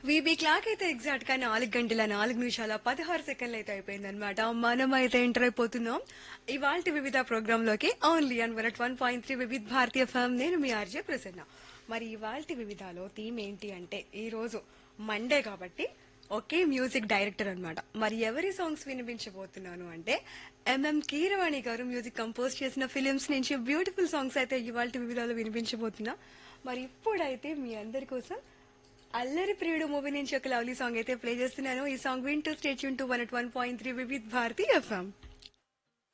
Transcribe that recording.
VB clock అయితే exact గా నాలుగు గంటల నాలుగు నిమిషాల పదహారు సెకండ్లు అయితే అయిపోయింది అనమాట మనం అయితే ఎంటర్ అయిపోతున్నాం ఇవాళ వివిధ ప్రోగ్రామ్ లోకి only on one one point three Vividh Bharati form నేను మీ ఆర్జే ప్రసన్న మరి ఇవాళ వివిధలో థీమ్ ఏంటి అంటే ఈ రోజు మండే కాబట్టి ఒకే మ్యూజిక్ డైరెక్టర్ అన్నమాట మరి ఎవరి సాంగ్స్ వినిపించబోతున్నాను అంటే M M Keeravani garu music compose చేసిన ఫిలిమ్స్ నుంచి బ్యూటిఫుల్ సాంగ్స్ అయితే ఇవాళ వివిధాలో వినిపించబోతున్నా మరి ఇప్పుడైతే మీ అందరి కోసం అల్లరి ప్రియుడు మూవీ నుంచి ఒక లవ్లీ సాంగ్ అయితే ప్లే చేస్తున్నాను ఈ సాంగ్ వింటూ స్టేట్ యూన్ to one one point three Vividh Bharati FM